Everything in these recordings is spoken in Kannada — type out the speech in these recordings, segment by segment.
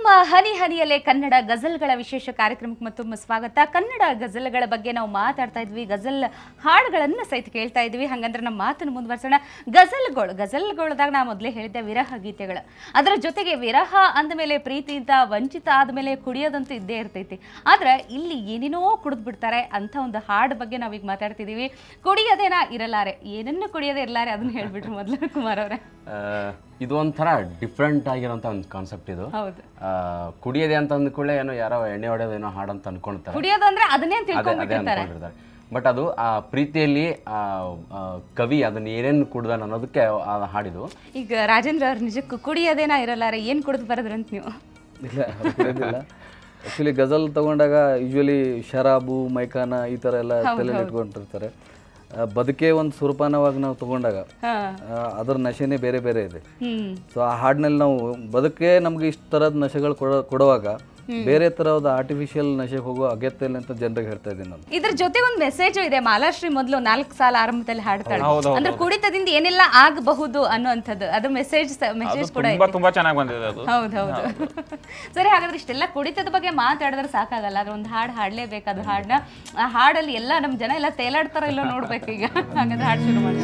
ಮತ್ತೊಮ್ಮ ಹನಿ ಹನಿಯಲ್ಲೇ ಕನ್ನಡ ಗಜಲ್ಗಳ ವಿಶೇಷ ಕಾರ್ಯಕ್ರಮಕ್ಕೆ ಮತ್ತೊಮ್ಮೆ ಸ್ವಾಗತ ಕನ್ನಡ ಗಜಲ್ಗಳ ಬಗ್ಗೆ ನಾವು ಮಾತಾಡ್ತಾ ಇದ್ವಿ ಗಜಲ್ ಹಾಡುಗಳನ್ನು ಸಹಿತ ಕೇಳ್ತಾ ಇದ್ವಿ ಹಂಗಂದ್ರೆ ನಮ್ಮ ಮಾತನ್ನು ಮುಂದುವರ್ಸೋಣ ಗಜಲ್ಗಳು ಗಜಲ್ಗಳದಾಗ ನಾ ಮೊದಲೇ ಹೇಳಿದ್ದೆ ವಿರಹ ಗೀತೆಗಳು ಅದರ ಜೊತೆಗೆ ವಿರಹ ಅಂದಮೇಲೆ ಪ್ರೀತಿಯಿಂದ ವಂಚಿತ ಆದಮೇಲೆ ಕುಡಿಯೋದಂತೂ ಇದ್ದೇ ಇರ್ತೈತಿ ಆದ್ರೆ ಇಲ್ಲಿ ಏನೇನೋ ಕುಡಿದು ಬಿಡ್ತಾರೆ ಅಂತ ಒಂದು ಹಾಡು ಬಗ್ಗೆ ನಾವೀಗ ಮಾತಾಡ್ತಿದೀವಿ ಕುಡಿಯೋದೇನ ಇರಲಾರೆ ಏನನ್ನು ಕುಡಿಯೋದೇ ಇರಲಾರೆ ಅದನ್ನ ಹೇಳ್ಬಿಟ್ರು ಮೊದಲು ಕುಮಾರ್ ಅವರೇ ಆ, ಇದು ಒಂಥರ ಡಿಫ್ರೆಂಟ್ ಆಗಿರೋಂಥ ಒಂದು ಕಾನ್ಸೆಪ್ಟ್ ಇದು ಹೌದು ಆ, ಕುಡಿಯೋದೆ ಅಂತ ಅಂದ್ಕೊಳ್ಳೆ ಏನೋ ಯಾರೋ ಎಣ್ಣೆ ಹೊಡೆಯೋದೇನೋ ಹಾಡಂತ ಅನ್ಕೊಳ್ತಾರೆ ಕುಡಿಯೋದು ಅಂದ್ರೆ ಅದನ್ನೇ ಅದೇ ಅದೇ ತಿಳ್ಕೊಂಡ್ಬಿಟ್ಟಿರ್ತಾರೆ ಅನ್ಕೊಂಡಿರ್ತಾರೆ ಬಟ್ ಅದು ಆ ಪ್ರೀತಿಯಲ್ಲಿ ಆ, ಆ, ಕವಿ ಅದನ್ನ ಏನೇನು ಕುಡ್ದಾನ ಅನ್ನೋದಕ್ಕೆ ಆ ಹಾಡಿದು ಈಗ ರಾಜೇಂದ್ರ ಅವ್ರ ನಿಜಕ್ಕೂ ಕುಡಿಯೋದೇನ ಇರಲ್ಲಾರೆ ಏನ್ ಕುಡಿದು ಬರದ್ರಂತ ನೀವು ಇಲ್ಲ ಅದು ಕುಡಿಯೋದಿಲ್ಲ ಆ್ಯಕ್ಚುಲಿ ಗಜಲ್ ತಗೊಂಡಾಗ ಯೂಶ್ವಲಿ ಶರಾಬು ಮೈಕಾನ ಈ ಥರ ಎಲ್ಲ ತಲೆಯಲ್ಲಿ ಇಟ್ಕೊಂಡಿರ್ತಾರೆ ಆ, ಬದುಕೇ ಒಂದು ಸುರಪಾನವಾಗಿ ನಾವು ತಗೊಂಡಾಗ ಹಾ ಆ, ಅದರ ನಶೆನೇ ಬೇರೆ ಬೇರೆ ಇದೆ ಹ್ಮ್ ಸೊ ಆ ಹಾಡಿನಲ್ಲಿ ನಾವು ಬದುಕೇ ನಮ್ಗೆ ಇಷ್ಟು ಥರದ ನಶೆಗಳು ಕೊಡೋ ಕೊಡುವಾಗ ಬೇರೆ ಥರದ ಆರ್ಟಿಫಿಷಿಯಲ್ ನಶೆಗೆ ಹೋಗೋ ಅಗತ್ಯ ಇಲ್ಲ ಅಂತ ಜನರಿಗೆ ಹೇಳ್ತಾ ಇದ್ದೀನಿ ನಾನು ಇದ್ರ ಜೊತೆ ಒಂದು ಮೆಸೇಜ್ ಇದೆ ಮಾಲಾಶ್ರೀ ಮೊದಲು ನಾಲ್ಕು ಸಾಲ ಆರಂಭದಲ್ಲಿ ಹಾಡ್ತಾಳೆ ಅಂದ್ರೆ ಕುಡಿತದಿಂದ ಏನೆಲ್ಲ ಆಗಬಹುದು ಅನ್ನುವಂಥದ್ದು ಅದು ಮೆಸೇಜ್ ಮೆಸೇಜ್ ಕೂಡ ತುಂಬಾ ತುಂಬಾ ಚೆನ್ನಾಗಿ ಬಂದಿದೆ ಅದು ಹೌದು ಹೌದು ಸರಿ ಹಾಗಾದ್ರೆ ಇಷ್ಟೆಲ್ಲ ಕುಡಿತದ ಬಗ್ಗೆ ಮಾತಾಡಿದ್ರೆ ಸಾಕಾಗಲ್ಲ ಅದ್ರ ಒಂದು ಹಾಡು ಹಾಡ್ಲೇಬೇಕು ಅದು ಹಾಡನ್ನ ಆ ಹಾಡಲ್ಲಿ ಎಲ್ಲ ನಮ್ಮ ಜನ ಎಲ್ಲ ತೇಲಾಡ್ತಾರೋ ಇಲ್ಲೋ ನೋಡ್ಬೇಕು ಈಗ ಹಾಗಾದ್ರೆ ಹಾಡು ಶುರು ಮಾಡೋಣ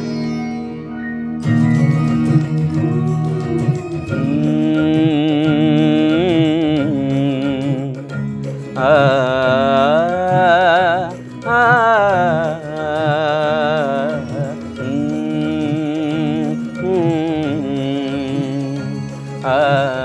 ಆ, ಆ, ಆ,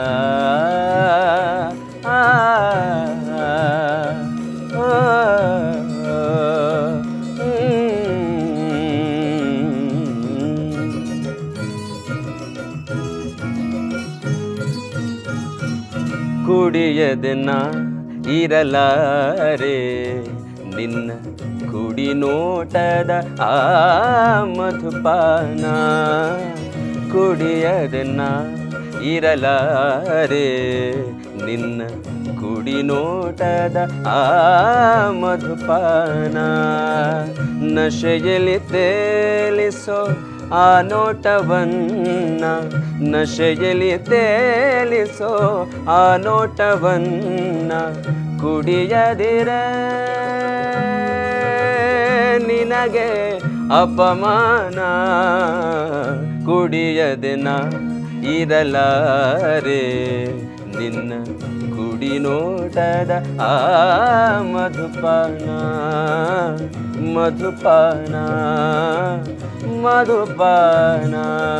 ಕುಡಿಯದೆ ನಾ ಇರಲಾರೆ ನಿನ್ನ ಕುಡಿ ನೋಟದ ಆ ಮಧುಪಾನ ಕುಡಿಯದೆ ನಾ ಇರಲಾರೆ ನಿನ್ನ ಕುಡಿ ನೋಟದ ಆ ಮಧುಪಾನ ನಶೆಯಲ್ಲಿ ತೇಲಿಸೋ ಆ ನೋಟವನ್ನ ನಶೆಯಲ್ಲಿ ತೇಲಿಸೋ ಆ ನೋಟವನ್ನ ಕುಡಿಯದಿರ ನಿನಗೆ ಅಪಮಾನ ಕುಡಿಯದೆ ನಾ ಇರಲಾರೆ ನಿನ್ನ ಕುಡಿ ನೋಟದ ಆ ಮಧುಪಾನ ಮಧುಪಾನ ಮಧುಪಾನ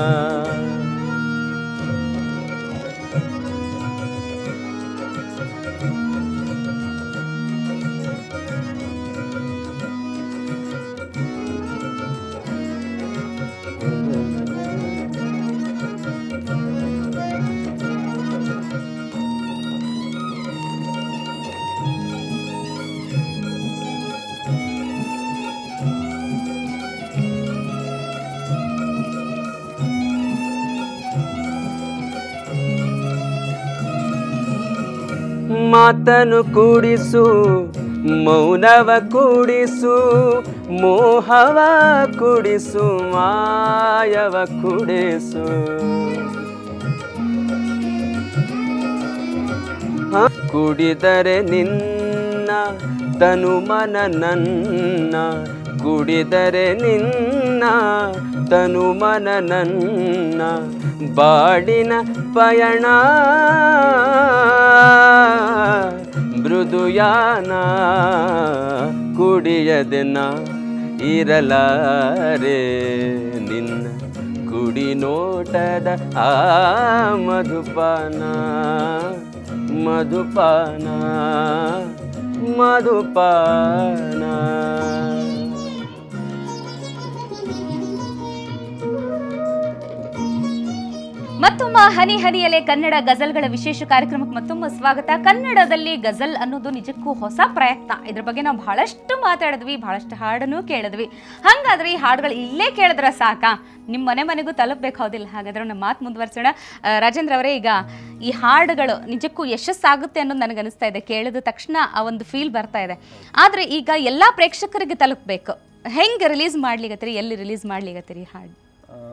ಮಾತನು ಕೂಡಿಸು ಮೌನವ ಕೂಡಿಸು ಮೋಹವ ಕುಡಿಸು ಮಾಯವ ಕುಡಿಸು ಹ, ಕುಡಿದರೆ ನಿನ್ನ ತನು ಮನ ನನ್ನ ಕುಡಿದರೆ ನಿನ್ನ ತನು ಮನ ನನ್ನ ಬಾಡಿನ ಪಯಣ ಮೃದುಯಾನ ಕುಡಿಯದೆ ನಾ ಇರಲಾರೆ ನಿನ್ನ ಕುಡಿ ನೋಟದ ಆ ಮಧುಪಾನ ಮಧುಪಾನ ಮಧುಪಾನ ಮತ್ತೊಮ್ಮ ಹನಿ ಹನಿಯಲೆ ಕನ್ನಡ ಗಜಲ್ಗಳ ವಿಶೇಷ ಕಾರ್ಯಕ್ರಮಕ್ಕೆ ಮತ್ತೊಮ್ಮೆ ಸ್ವಾಗತ ಕನ್ನಡದಲ್ಲಿ ಗಜಲ್ ಅನ್ನೋದು ನಿಜಕ್ಕೂ ಹೊಸ ಪ್ರಯತ್ನ ಇದ್ರ ಬಗ್ಗೆ ನಾವು ಬಹಳಷ್ಟು ಮಾತಾಡಿದ್ವಿ ಬಹಳಷ್ಟು ಹಾಡನ್ನು ಕೇಳಿದ್ವಿ ಹಂಗಾದ್ರೆ ಈ ಹಾಡುಗಳು ಇಲ್ಲೇ ಕೇಳಿದ್ರೆ ಸಾಕಾ ನಿಮ್ಮ ಮನೆ ಮನೆಗೂ ತಲುಪಬೇಕು ಹೌದಿಲ್ಲ ಹಾಗಾದ್ರೆ ನಮ್ಮ ಮಾತು ಮುಂದುವರ್ಸೋಣ ಆ, ರಾಜೇಂದ್ರ ಅವರೇ ಈಗ ಈ ಹಾಡುಗಳು ನಿಜಕ್ಕೂ ಯಶಸ್ಸಾಗುತ್ತೆ ಅನ್ನೋದು ನನಗೆ ಅನಿಸ್ತಾ ಇದೆ ಕೇಳಿದ ತಕ್ಷಣ ಆ ಒಂದು ಫೀಲ್ ಬರ್ತಾ ಇದೆ ಆದರೆ ಈಗ ಎಲ್ಲ ಪ್ರೇಕ್ಷಕರಿಗೆ ತಲುಪಬೇಕು ಹೆಂಗೆ ರಿಲೀಸ್ ಮಾಡ್ಲಿಕತ್ತೀರಿ ಎಲ್ಲಿ ರಿಲೀಸ್ ಮಾಡ್ಲಿಕತ್ತೀರಿ ಹಾಡು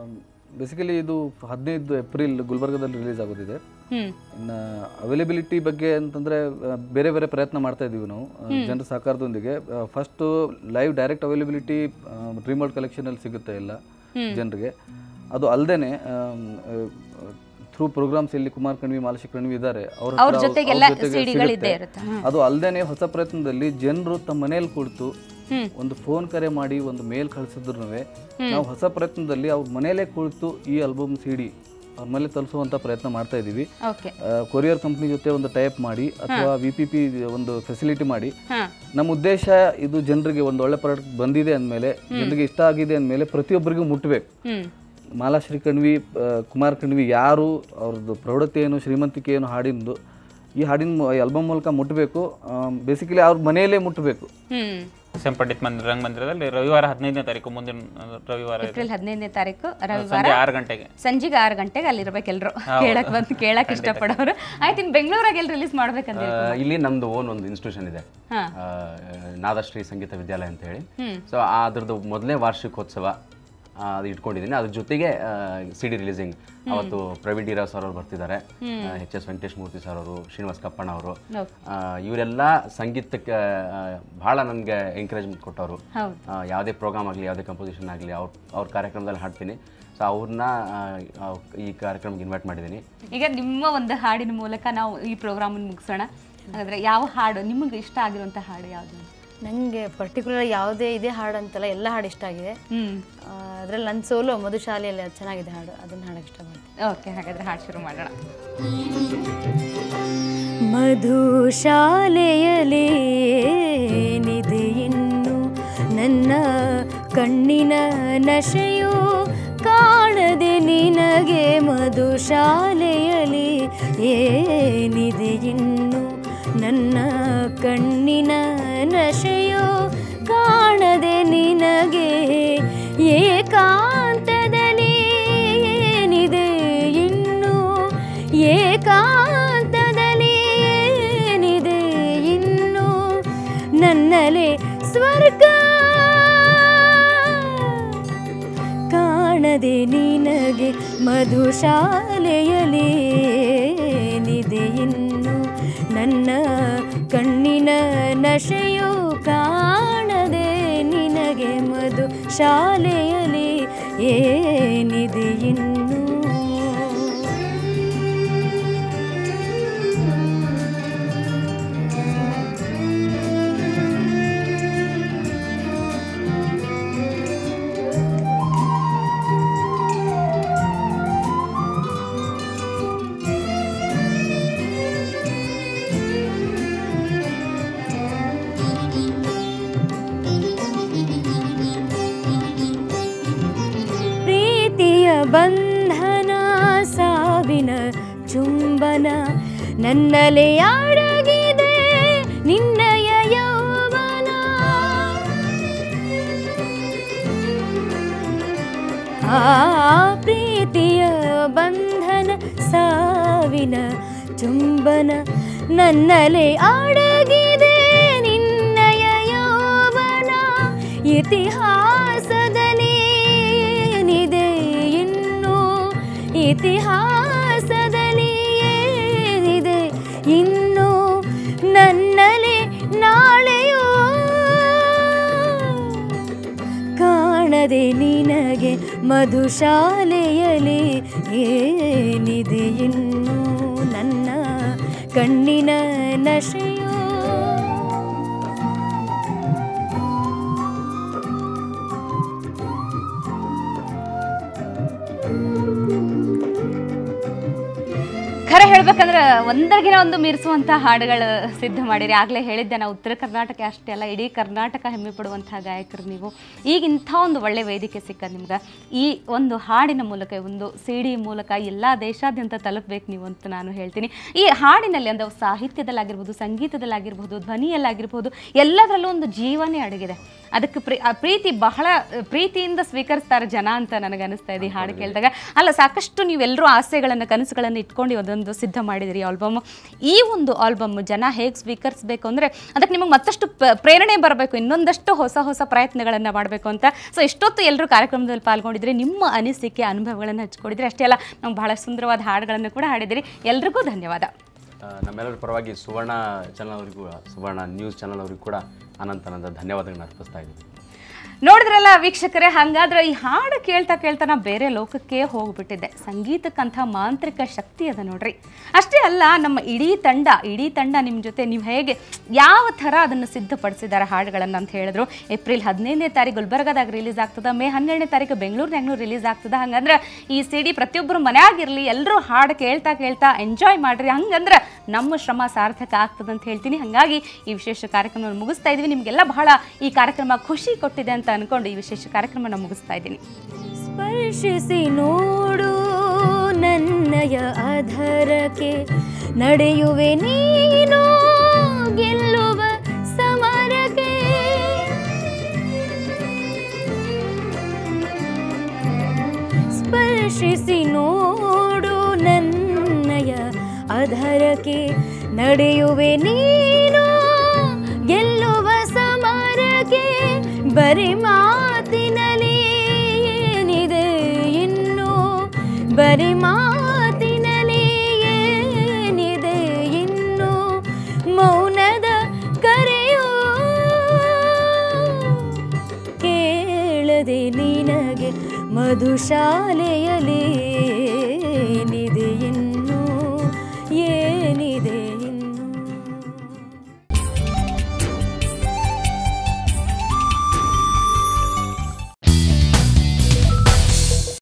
ಬೇಸಿಕಲಿ ಇದು ಹದಿನೈದು ಏಪ್ರಿಲ್ ಗುಲ್ಬರ್ಗದಲ್ಲಿ ರಿಲೀಸ್ ಆಗೋದಿದೆ ಹ್ಮ್ ಇನ್ನು ಅವೈಲೇಬಿಲಿಟಿ ಬಗ್ಗೆ ಅಂತಂದರೆ ಬೇರೆ ಬೇರೆ ಪ್ರಯತ್ನ ಮಾಡ್ತಾ ಇದ್ದೀವಿ ನಾವು ಆ, ಜನರ ಸಹಕಾರದೊಂದಿಗೆ first live direct availability remote ಕಲೆಕ್ಷನಲ್ಲಿ ಸಿಗುತ್ತೆ ಎಲ್ಲ ಜನರಿಗೆ ಅದು ಅಲ್ಲದೆ ಥ್ರೂ ಪ್ರೋಗ್ರಾಮ್ಸ್ ಇಲ್ಲಿ ಕುಮಾರ್ ಕಣ್ವಿ ಮಾಲಶಿ ಕಣ್ವಿ ಇದ್ದಾರೆ ಅವ್ರ ಹತ್ರ ಅವ್ರ ಅವ್ರ- ಜೊತೆಗೆಲ್ಲ ಅವ್ರ ಜೊತೆಗೆ ಸಿಡಿಗಳು ಇದ್ದೇ ಸಿಗುತ್ತೆ. ಇರುತ್ತೆ ಅದು ಅಲ್ಲದೆ ಹೊಸ ಪ್ರಯತ್ನದಲ್ಲಿ ಜನರು ತಮ್ಮ ಮನೇಲಿ ಕುಳಿತು ಹ್ಮ್. ಒಂದು ಫೋನ್ ಕರೆ ಮಾಡಿ ಒಂದು ಮೇಲ್ ಕಳಿಸಿದ್ರು ನಾವು ಹೊಸ ಪ್ರಯತ್ನದಲ್ಲಿ ಅವ್ರ ಮನೇಲೇ ಕುಳಿತು ಈ ಆಲ್ಬಮ್ ಸಿಡಿ ಅವ್ರ ಮನೆ ತಲುಪಿಸುವಂತ ಪ್ರಯತ್ನ ಮಾಡ್ತಾ ಇದ್ದೀವಿ ಓಕೆ ಕೊರಿಯರ್ ಕಂಪ್ನಿ ಜೊತೆ ಒಂದು ಟೈಪ್ ಮಾಡಿ ಅಥವಾ ವಿ ಪಿ ಪಿ ಒಂದು ಫೆಸಿಲಿಟಿ ಮಾಡಿ ಹಾ ನಮ್ಮ ಉದ್ದೇಶ ಇದು ಜನರಿಗೆ ಒಂದು ಒಳ್ಳೆ ಪ್ರಾಡಕ್ಟ್ ಬಂದಿದೆ ಅಂದಮೇಲೆ ಜನರಿಗೆ ಇಷ್ಟ ಆಗಿದೆ ಅಂದಮೇಲೆ ಪ್ರತಿಯೊಬ್ಬರಿಗೂ ಮುಟ್ಟಬೇಕು ಹ್ಮ್ ಮಾಲಾಶ್ರೀ ಕಣ್ವಿ ಆ, ಕುಮಾರ್ ಕಣ್ವಿ ಯಾರು ಅವ್ರದ್ದು ಪ್ರೌಢತೆ ಏನು ಶ್ರೀಮಂತಿಕೆ ಏನು ಹಾಡಿಂದು ಈ ಹಾಡಿನ ಆಲ್ಬಮ್ ಮೂಲಕ ಮುಟ್ಟಬೇಕು ಬೇಸಿಕಲಿ ಅವ್ರ ಮನೆಯಲ್ಲೇ ಮುಟ್ಟಬೇಕು ಹ್ಮ್ ಎಸ್ ಎಂ ಪಂಡಿತ್ ಮಂದಿರ ರಂಗಮಂದಿರದಲ್ಲಿ ರವಿವಾರ ಹದಿನೈದನೇ ತಾರೀಕು ಮುಂದಿನ ರವಿವಾರ ಇದೆ. ಏಪ್ರಿಲ್ ಹದಿನೈದನೇ ತಾರೀಕು ರವಿವಾರ ಸಂಜೆ ಆರು ಗಂಟೆಗೆ ಸಂಜೆಗೆ ಆರು ಗಂಟೆಗೆ ಅಲ್ಲಿರ್ಬೇಕು ಎಲ್ರು ಕೇಳಕ್ ಬಂದು ಕೇಳಕ್ ಇಷ್ಟಪಡೋರು ಆಯ್ತು ಇನ್ನು ಬೆಂಗಳೂರಾಗ ಎಲ್ಲಿ ರಿಲೀಸ್ ಮಾಡ್ಬೇಕಂತ ಆ, ಇಲ್ಲಿ ನಮ್ದು ಓನ್ ಒಂದು ಇನ್ಸ್ಟಿಟ್ಯೂಷನ್ ಇದೆ ಹಾ. ಆ, ನಾದಶ್ರೀ ಸಂಗೀತ ವಿದ್ಯಾಲಯ ಅಂತ ಹೇಳಿ ಹ್ಮ್. ಸೊ ಅದ್ರದ್ದು ಮೊದಲನೇ ವಾರ್ಷಿಕೋತ್ಸವ ಆ, ಅದು ಇಟ್ಕೊಂಡಿದ್ದೀನಿ ಅದ್ರ ಜೊತೆಗೆ ಸಿ ಡಿ ರಿಲೀಸಿಂಗ್ ಅವತ್ತು ಪ್ರವೀಣ್ ಡಿರಾ ಸರ್ ಅವರು ಬರ್ತಿದ್ದಾರೆ H S Venkatesh Murthy sir ಅವರು ಶ್ರೀನಿವಾಸ್ ಕಪ್ಪಣ್ಣ ಅವರು ಓಕೆ ಇವರೆಲ್ಲ ಸಂಗೀತಕ್ಕೆ ಆ, ಬಹಳ ನನಗೆ ಎಂಕರೇಜ್ಮೆಂಟ್ ಕೊಟ್ಟವರು ಹೌದು ಆ, ಯಾವುದೇ ಪ್ರೋಗ್ರಾಮ್ ಆಗಲಿ ಯಾವುದೇ ಕಂಪೋಸಿಷನ್ ಆಗಲಿ ಅವ್ರ ಅವ್ರ ಕಾರ್ಯಕ್ರಮದಲ್ಲಿ ಹಾಡ್ತೀನಿ ಸೊ ಅವ್ರನ್ನ ಈ ಕಾರ್ಯಕ್ರಮಕ್ಕೆ ಇನ್ವೈಟ್ ಮಾಡಿದ್ದೀನಿ ಈಗ ನಿಮ್ಮ ಒಂದು ಹಾಡಿನ ಮೂಲಕ ನಾವು ಈ ಪ್ರೋಗ್ರಾಮ್ ಮುಗಿಸೋಣ ಹಾಗಾದ್ರೆ ಯಾವ ಹಾಡು ನಿಮಗೆ ಇಷ್ಟ ಆಗಿರುವಂತ ಹಾಡು ಯಾವುದು ನನಗೆ ಪರ್ಟಿಕ್ಯುಲರ್ ಯಾವುದೇ ಇದೆ ಹಾಡು ಅಂತಲ್ಲ ಎಲ್ಲ ಹಾಡು ಇಷ್ಟ ಆಗಿದೆ ಹ್ಮ್ ಅದರಲ್ಲಿ ನನ್ನ ಸೋಲು ಮಧುಶಾಲೆಯಲ್ಲಿ ಅದು ಚೆನ್ನಾಗಿದೆ ಹಾಡು ಅದನ್ನು ಹಾಡಕ್ಕೆ ಇಷ್ಟಪಡ್ತೀನಿ ಓಕೆ ಹಾಗಾದ್ರೆ ಹಾಡು ಶುರು ಮಾಡೋಣ ಮಧುಶಾಲೆಯಲ್ಲಿ ಏನಿದೆ ಇನ್ನು ನನ್ನ ಕಣ್ಣಿನ ನಶೆಯು ಕಾಣದೆ ನಿನಗೆ ಮಧುಶಾಲೆಯಲ್ಲಿ ಏನಿದೆ ಇನ್ನು ನನ್ನ ಕಣ್ಣಿನ ನಶೆಯು ಕಾಣದೆ ನಿನಗೆ ಏಕಾಂತದಲ್ಲಿ ಏನಿದೆ ಇನ್ನು ಏಕಾಂತದಲ್ಲಿ ಏನಿದೆ ಇನ್ನು ನನ್ನಲೆ ಸ್ವರ್ಗ ಕಾಣದೆ ನಿನಗೆ ಮಧುಶಾಲೆಯಲ್ಲಿ ಏನಿದೆ ಇನ್ನು ನನ್ನ ಕಣ್ಣಿನ ನಶೆಯು ಕಾಣದೆ ನಿನಗೆ ಮಧು ಶಾಲೆಯಲ್ಲಿ ಏನಿದೆ ಇನ್ನು ಪ್ರೀತಿಯ ಬಂಧನ ಸಾವಿನ ಚುಂಬನ ನನ್ನಲೆ ಅಡಗಿದೆ ನಿನ್ನಯ ಯೌವನ ಆ ಪ್ರೀತಿಯ ಬಂಧನ ಸಾವಿನ ಚುಂಬನ ನನ್ನಲೆ ಅಡಗಿದೆ ನಿನ್ನಯ ಯೌವನ ಇತಿಹಾಸದಲ್ಲಿ ಏನಿದೆ ಇನ್ನು ಇತಿಹಾಸದಲ್ಲಿ ಏನಿದೆ ಇನ್ನು ನನ್ನಲೆ ನಾಳೆಯೋ ಕಾಣದೆ ನಿನಗೆ ಮಧುಶಾಲೆಯಲ್ಲಿ ಏನಿದೆ ಇನ್ನು ನನ್ನ ಕಣ್ಣಿನ ನಶೆಯೋ ಖರೆ ಹೇಳ್ಬೇಕಂದ್ರೆ ಒಂದರ್ಗಿನ ಒಂದು ಮೀರಿಸುವಂಥ ಹಾಡುಗಳು ಸಿದ್ಧ ಮಾಡಿರಿ ಆಗಲೇ ಹೇಳಿದ್ದೆ ನಾವು ಉತ್ತರ ಕರ್ನಾಟಕ ಅಷ್ಟೇ ಅಲ್ಲ ಇಡೀ ಕರ್ನಾಟಕ ಹೆಮ್ಮೆ ಪಡುವಂಥ ಗಾಯಕರು ನೀವು ಈಗ ಇಂಥ ಒಂದು ಒಳ್ಳೆ ವೇದಿಕೆ ಸಿಕ್ಕ ನಿಮ್ಗೆ ಈ ಒಂದು ಹಾಡಿನ ಮೂಲಕ ಒಂದು ಸಿ ಡಿ ಮೂಲಕ ಎಲ್ಲ ದೇಶಾದ್ಯಂತ ತಲುಪಬೇಕು ನೀವು ಅಂತ ನಾನು ಹೇಳ್ತೀನಿ ಈ ಹಾಡಿನಲ್ಲಿ ಅಂದ್ರೆ ಸಾಹಿತ್ಯದಲ್ಲಾಗಿರ್ಬೋದು ಸಂಗೀತದಲ್ಲಾಗಿರ್ಬೋದು ಧ್ವನಿಯಲ್ಲಾಗಿರ್ಬೋದು ಎಲ್ಲದರಲ್ಲೂ ಒಂದು ಜೀವನೇ ಅಡಗಿದೆ ಅದಕ್ಕೆ ಪ್ರೀ ಆ ಪ್ರೀತಿ ಬಹಳ ಆ, ಪ್ರೀತಿಯಿಂದ ಸ್ವೀಕರಿಸ್ತಾರೆ ಜನ ಅಂತ ನನಗೆ ಅನಿಸ್ತಾ ಇದೆ ಈ ಹಾಡು ಕೇಳಿದಾಗ ಅಲ್ಲ ಸಾಕಷ್ಟು ನೀವೆಲ್ಲರೂ ಆಸೆಗಳನ್ನು ಕನಸುಗಳನ್ನು ಇಟ್ಕೊಂಡು ಒಂದೊಂದು ಸಿದ್ಧ ಮಾಡಿದಿರಿ ಆಲ್ಬಮ್ ಈ ಒಂದು ಆಲ್ಬಮ್ ಜನ ಹೇಗೆ ಸ್ವೀಕರಿಸಬೇಕು ಅಂದರೆ ಅದಕ್ಕೆ ನಿಮಗೆ ಮತ್ತಷ್ಟು ಪ- ಪ್ರೇರಣೆ ಬರಬೇಕು ಇನ್ನೊಂದಷ್ಟು ಹೊಸ ಹೊಸ ಪ್ರಯತ್ನಗಳನ್ನು ಮಾಡಬೇಕು ಅಂತ ಸೊ ಇಷ್ಟೊತ್ತು ಎಲ್ಲರೂ ಕಾರ್ಯಕ್ರಮದಲ್ಲಿ ಪಾಲ್ಗೊಂಡಿದ್ರಿ ನಿಮ್ಮ ಅನಿಸಿಕೆ ಅನುಭವಗಳನ್ನು ಹಂಚ್ಕೊಂಡಿದ್ರಿ ಅಷ್ಟೇ ಅಲ್ಲ ನಾವು ಬಹಳ ಸುಂದರವಾದ ಹಾಡುಗಳನ್ನು ಕೂಡ ಹಾಡಿದಿರಿ ಎಲ್ರಿಗೂ ಧನ್ಯವಾದ ಆ, ನಮ್ಮೆಲ್ಲರ ಪರವಾಗಿ ಸುವರ್ಣ ಚಾನಲ್ ಅವರಿಗೂ ಸುವರ್ಣ ನ್ಯೂಸ್ ಚಾನಲ್ ಅವರಿಗೂ ಕೂಡ ಅನಂತ ಅನಂತ ಧನ್ಯವಾದಗಳನ್ನ ಅರ್ಪಿಸ್ತಾ ಇದ್ದೀನಿ ನೋಡಿದ್ರಲ್ಲ ವೀಕ್ಷಕರೇ ಹಾಗಾದ್ರೆ ಈ ಹಾಡು ಕೇಳ್ತಾ ಕೇಳ್ತಾ ನಾ ಬೇರೆ ಲೋಕಕ್ಕೆ ಹೋಗ್ಬಿಟ್ಟಿದ್ದೆ ಸಂಗೀತಕ್ಕಂಥ ಮಾಂತ್ರಿಕ ಶಕ್ತಿ ಅದ ನೋಡ್ರಿ ಅಷ್ಟೇ ಅಲ್ಲ ನಮ್ಮ ಇಡೀ ತಂಡ ಇಡೀ ತಂಡ ನಿಮ್ಮ ಜೊತೆ ನೀವು ಹೇಗೆ ಯಾವ ಥರ ಅದನ್ನು ಸಿದ್ಧಪಡಿಸಿದ್ದಾರೆ ಹಾಡುಗಳನ್ನು ಅಂತ ಹೇಳಿದ್ರು ಏಪ್ರಿಲ್ ಹದಿನೈದನೇ ತಾರೀಕು ಗುಲ್ಬರ್ಗಾದಾಗ ರಿಲೀಸ್ ಆಗ್ತದ ಮೇ ಹನ್ನೆರಡನೇ ತಾರೀಕು ಬೆಂಗಳೂರಿನಾಗೂ ರಿಲೀಸ್ ಆಗ್ತದ ಹಂಗಂದ್ರೆ ಈ ಸಿ ಡಿ ಪ್ರತಿಯೊಬ್ಬರು ಮನ್ಯಾಗಿರಲಿ ಎಲ್ಲರೂ ಹಾಡು ಕೇಳ್ತಾ ಕೇಳ್ತಾ ಎಂಜಾಯ್ ಮಾಡ್ರಿ ಹಂಗಂದ್ರೆ ನಮ್ಮ ಶ್ರಮ ಸಾರ್ಥಕ ಆಗ್ತದೆ ಅಂತ ಹೇಳ್ತೀನಿ ಹಾಗಾಗಿ ಈ ವಿಶೇಷ ಕಾರ್ಯಕ್ರಮವನ್ನು ಮುಗಿಸ್ತಾ ಇದ್ವಿ ನಿಮಗೆಲ್ಲ ಬಹಳ ಈ ಕಾರ್ಯಕ್ರಮ ಖುಷಿ ಕೊಟ್ಟಿದೆ ಅಂತ ಅನ್ಕೊಂಡು ಈ ವಿಶೇಷ ಕಾರ್ಯಕ್ರಮನ ಮುಗಿಸ್ತಾ ಇದ್ದೀನಿ ಸ್ಪರ್ಶಿಸಿ ನೋಡು ನನ್ನಯ ಅಧರಕ್ಕೆ ನಡೆಯುವೆ ನೀನು ಗೆಲ್ಲುವ ಸಮರಕ್ಕೆ ಸ್ಪರ್ಶಿಸಿ ನೋಡು ನನ್ನಯ ಅಧರಕ್ಕೆ ನಡೆಯುವೆ ನೀನು ಗೆಲ್ಲುವ ಸಮರಕ್ಕೆ ಬರಿ ಮಾತಿನಲ್ಲಿ ಏನಿದೆ ಇನ್ನು ಬರಿ ಮಾತಿನಲ್ಲಿ ಏನಿದೆ ಇನ್ನು ಮೌನದ ಕರೆಯೋ ಕೇಳದೆ ನಿನಗೆ ಮಧುಶಾಲೆಯಲ್ಲಿ